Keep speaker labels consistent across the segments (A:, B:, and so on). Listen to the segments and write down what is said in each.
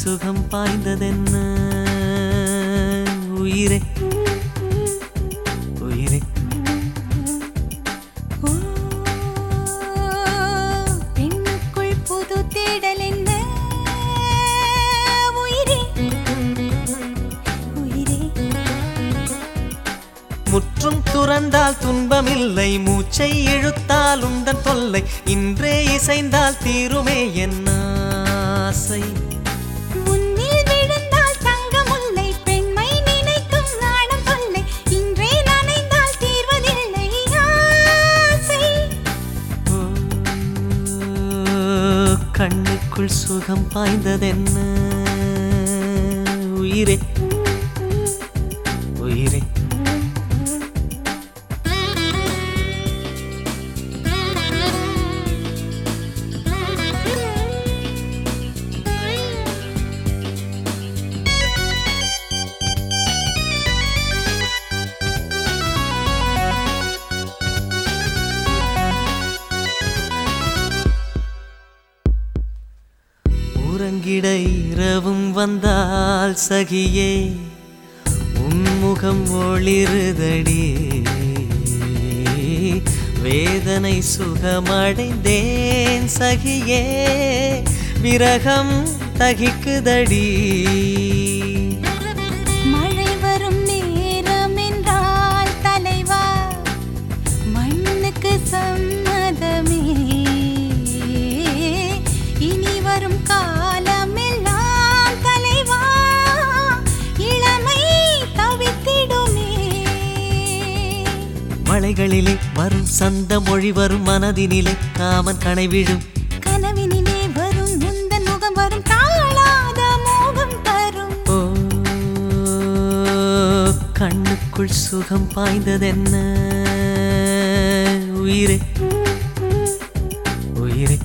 A: சுகம் பாய்ந்ததென்ன உயிரே உயிரே
B: ஓ, பெண்ணுக்குள் புது தேடல் என்ன உயிரே உயிரே
A: முற்றும் துறந்தால் துன்பமில்லை மூச்சை இழுத்தால் உந்தன் தொல்லை இன்றே இசைந்தால் தீருமே என் ஆசை
B: முன்னில் விழுந்தால் தங்கமுல்லை பெண்மை நினைக்கும் நாணம் தொல்லை இன்றே நனைந்தால் தீர்வதில்லை ஆசை
A: ஓ, கண்ணுக்குள் சுகம் பாய்ந்ததென்ன உயிரே உயிரே உறங்கிட இரவும் வந்தால் சகியே உன்முகம் ஒளிருதடி வேதனை சுகமடைந்தேன் சகியே விரகம் தகிக்குதடி
B: மழை வரும் நேரம் என்றால் தலைவா மண்ணுக்கு சம்மதமே இனி வரும் காலமெல்லாம் தலைவா இளமை தவித்திடுமே
A: மலைகளிலே வரும் சந்த மொழி வரும் மனதினிலே காமன் கனை விழும்
B: கனவினிலே வரும் முந்தன் முகம் வரும் தாழாத மோகம் தரும்
A: ஓ கண்ணுக்குள் சுகம் பாய்ந்ததென்ன உயிரே உயிரே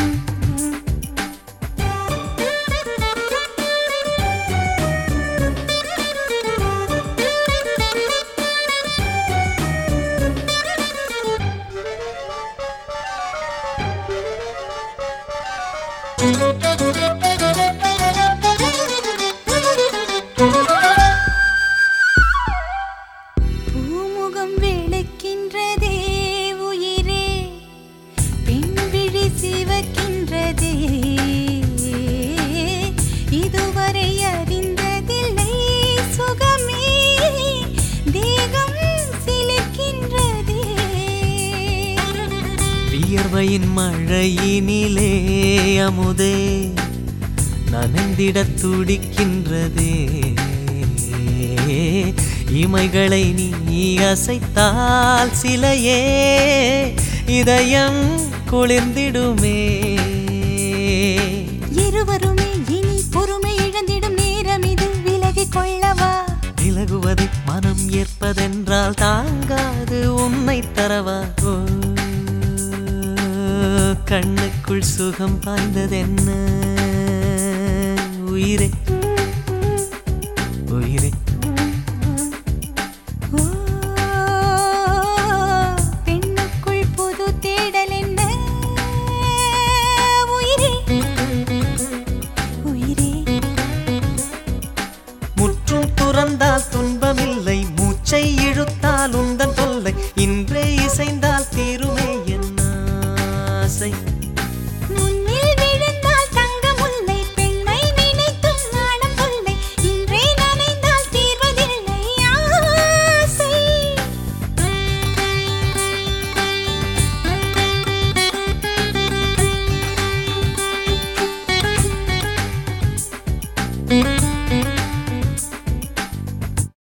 B: பூமுகம் வெளுக்கின்றதே உயிரே பெண் விழி சிவக்கின்றதே இதுவரை அறிந்ததில்லை சுகமே தேகம் சிலிர்க்கின்றதே
A: வியர்வையின் மழையினிலே அமுதே நனைந்திடத் துடிக்கின்றதே இமைகளை நீ அசைத்தால் சிலையே இதயம் குளிர்ந்திடுமே
B: இருவருமே இனி பொறுமை இழந்திடும் நேரம் இது விலகிக் கொள்ளவா
A: விலகுவதை மனம் ஏற்பதென்றால் தாங்காது உன்னை தரவா ஓ, கண்ணுக்குள் சுகம் பாய்ந்ததென்ன உயிரே உயிரே
B: ஓ, பெண்ணுக்குள் புது தேடல் என்ன உயிரே உயிரே
A: முற்றும் துறந்தால் துன்பமில்லை மூச்சை இழுத்தால் உந்தன் தொல்லை இன்றே